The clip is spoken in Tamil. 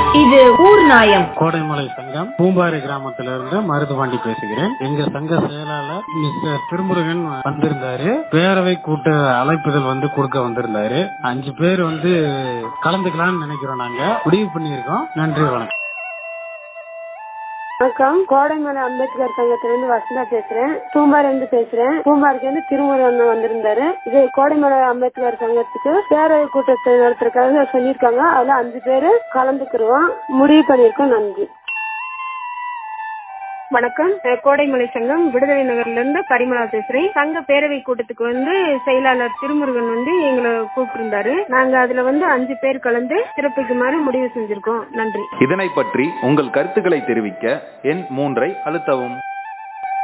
இது ஊர் நாயம் கோடைமலை சங்கம் பூம்பாறை கிராமத்துல இருந்து மருதுபாண்டி பேசுகிறேன் எங்க சங்க செயலாளர் மிஸ்டர் திருமுருகன் வந்திருந்தாரு பேரவை கூட்ட அழைப்புதல் வந்து கொடுக்க வந்திருந்தாரு அஞ்சு பேர் வந்து கலந்துக்கலாம்னு நினைக்கிறோம் நாங்க முடிவு பண்ணியிருக்கோம் நன்றி வணக்கம் வணக்கம் கோடைமலை அம்பேத்கர் சங்கத்திலிருந்து வசந்தா பேசுறேன் பூம்பாரில இருந்து பேசுறேன் பூம்பாருக்கு வந்து திருமுருகன் வந்திருந்தாரு இது கோடைமலை அம்பேத்கர் சங்கத்துக்கு பேரவை கூட்டத்தை நடத்துறதுக்காக சொல்லியிருக்காங்க அதுல அஞ்சு பேரு கலந்துக்கிருவோம் முடிவு பண்ணிருக்கோம் நன்றி வணக்கம் அஹ் கோடைமலை சங்கம் விடுதலை நகர்ல இருந்து பரிமளா பேசுறேன் சங்க பேரவை கூட்டத்துக்கு வந்து செயலாளர் திருமுருகன் வந்து எங்களை கூப்பிட்டிருந்தாரு நாங்க அதுல வந்து அஞ்சு பேர் கலந்து சிறப்பிக்குமாறு முடிவு செஞ்சிருக்கோம் நன்றி இதனை பற்றி உங்கள் கருத்துக்களை தெரிவிக்க எண் மூன்றை அழுத்தவும்